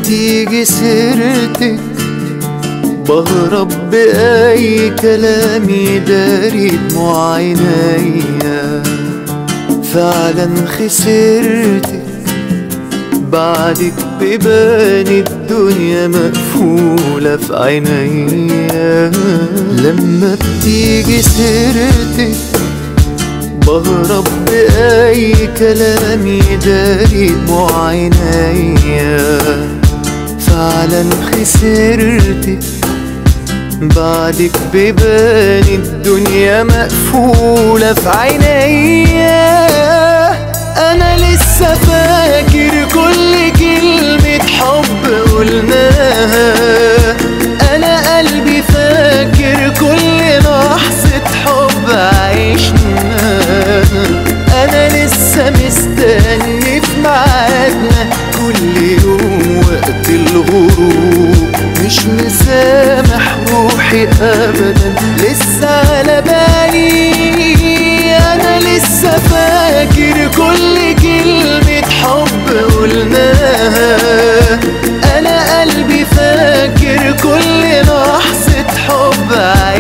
بتيجي سيرتك بهرب بأي كلام يداري دموع عينيا فعلا خسرتك بعدك ببان الدنيا مقفولة في عينيا لما بتيجي سيرتك بهرب بأي كلام يداري دموع عينيا فعلا خسرتك بعدك ببان الدنيا مقفولة في عينيا أنا لسه فاكر كل كلمة حب قلناها أنا قلبي فاكر كل لحظة حب عشناها أنا لسه مستني في ميعادنا كل يوم وقت الغروب مش مسامح روحي أبدا لسه على بالي أنا لسه فاكر كل كلمة حب قلناها أنا قلبي فاكر كل لحظة حب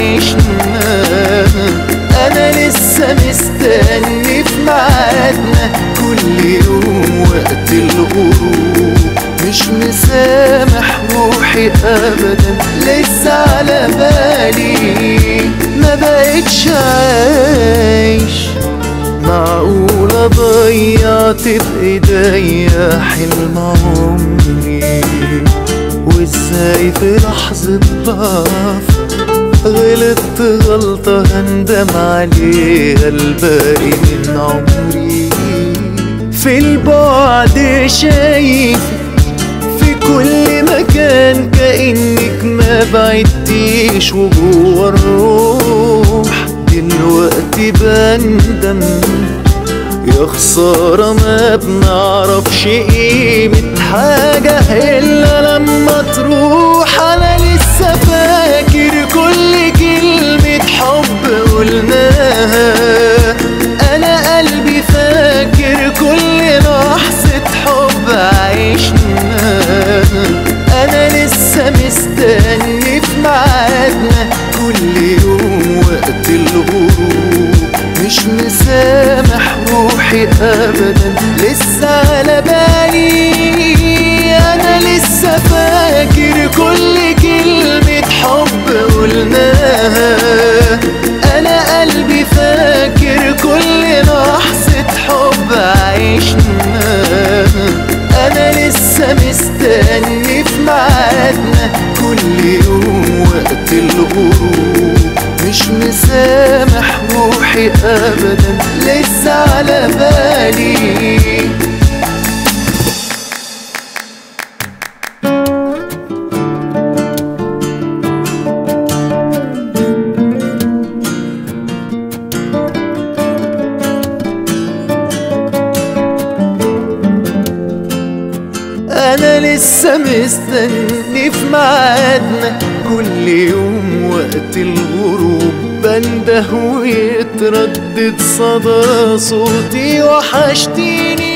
عشناها أنا لسه مستني في ميعادنا كل يوم وقت الغروب مش مسامح روحي أبدا لسه على بالي ما بقتش عايش معقولة ضيعت بإيديا حلم عمري وازاي في لحظة ضعف غلطت غلطة هندم عليها الباقي من عمري في البعد شايف في كل مكان كأنك ما بعدتيش وجوه الروح دلوقتي بندم يا خسارة ما بنعرفش قيمة حاجة إلا لما تروح أنا لسه فاكر كل كلمة حب قلناها أنا قلبي فاكر كل لحظة حب عشناها أنا لسه مستني في ميعادنا كل يوم وقت الغروب مش مسامح روحي أبدا لسه على بالي أنا لسه فاكر كل كلمة حب قلناها أنا قلبي فاكر كل لحظة حب عشناها أنا لسه مستني في ميعادنا كل يوم وقت الغروب مش مسامح روحي أبدا لسه على بالي انا لسه مستني في ميعادنا كل يوم وقت الغروب بنده ويتردد صدى صوتي وحشتيني